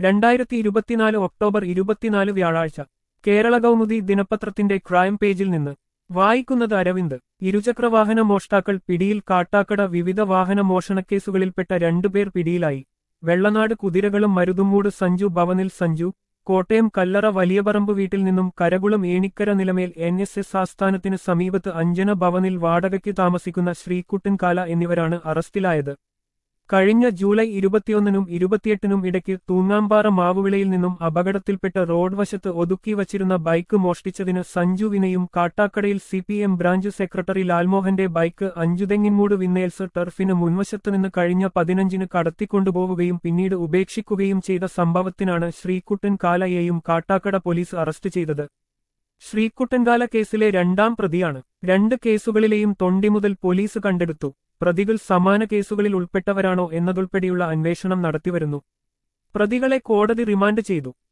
രണ്ടായിരത്തി ഇരുപത്തിനാല് ഒക്ടോബർ ഇരുപത്തിനാല് വ്യാഴാഴ്ച കേരള കൗമുദി ദിനപത്രത്തിന്റെ ക്രൈം പേജിൽ നിന്ന് വായിക്കുന്നത് അരവിന്ദ് ഇരുചക്രവാഹന മോഷ്ടാക്കൾ പിടിയിൽ കാട്ടാക്കട വിവിധ വാഹന മോഷണക്കേസുകളിൽപ്പെട്ട രണ്ടുപേർ പിടിയിലായി വെള്ളനാട് കുതിരകളും മരുതുമൂട് സഞ്ജു ഭവനിൽ സഞ്ജു കോട്ടയം കല്ലറ വലിയപറമ്പ് വീട്ടിൽ നിന്നും Karakulam Enikkara Nilamel N S S ആസ്ഥാനത്തിന് സമീപത്ത് അഞ്ജന ഭവനിൽ വാടകയ്ക്ക് താമസിക്കുന്ന ശ്രീകുട്ടൻ കാല എന്നിവരാണ് അറസ്റ്റിലായത് കഴിഞ്ഞ ജൂലൈ ഇരുപത്തിയൊന്നിനും ഇരുപത്തിയെട്ടിനും ഇടയ്ക്ക് തൂങ്ങാമ്പാറ മാവുവിളയിൽ നിന്നും അപകടത്തിൽപ്പെട്ട റോഡ് വശത്ത് ഒതുക്കി വച്ചിരുന്ന ബൈക്ക് മോഷ്ടിച്ചതിന് സഞ്ജുവിനെയും കാട്ടാക്കടയിൽ C P M branch secretary ലാൽമോഹന്റെ ബൈക്ക് അഞ്ചുതെങ്ങിൻമൂട് വിന്നേൽസ് ടർഫിന് മുൻവശത്ത് നിന്ന് കഴിഞ്ഞ പതിനഞ്ചിന് കടത്തിക്കൊണ്ടുപോവുകയും പിന്നീട് ഉപേക്ഷിക്കുകയും ചെയ്ത സംഭവത്തിനാണ് ശ്രീകുട്ടൻ കാലയെയും കാട്ടാക്കട പോലീസ് അറസ്റ്റ് ചെയ്തത് ശ്രീകുട്ടൻകാല കേസിലെ രണ്ടാം പ്രതിയാണ് രണ്ട് കേസുകളിലെയും തൊണ്ടി മുതൽ പോലീസ് കണ്ടെടുത്തു പ്രതികൾ സമാന കേസുകളിൽ ഉൾപ്പെട്ടവരാണോ എന്നതുൾപ്പെടെയുള്ള അന്വേഷണം നടത്തിവരുന്നു പ്രതികളെ കോടതി റിമാൻഡ് ചെയ്തു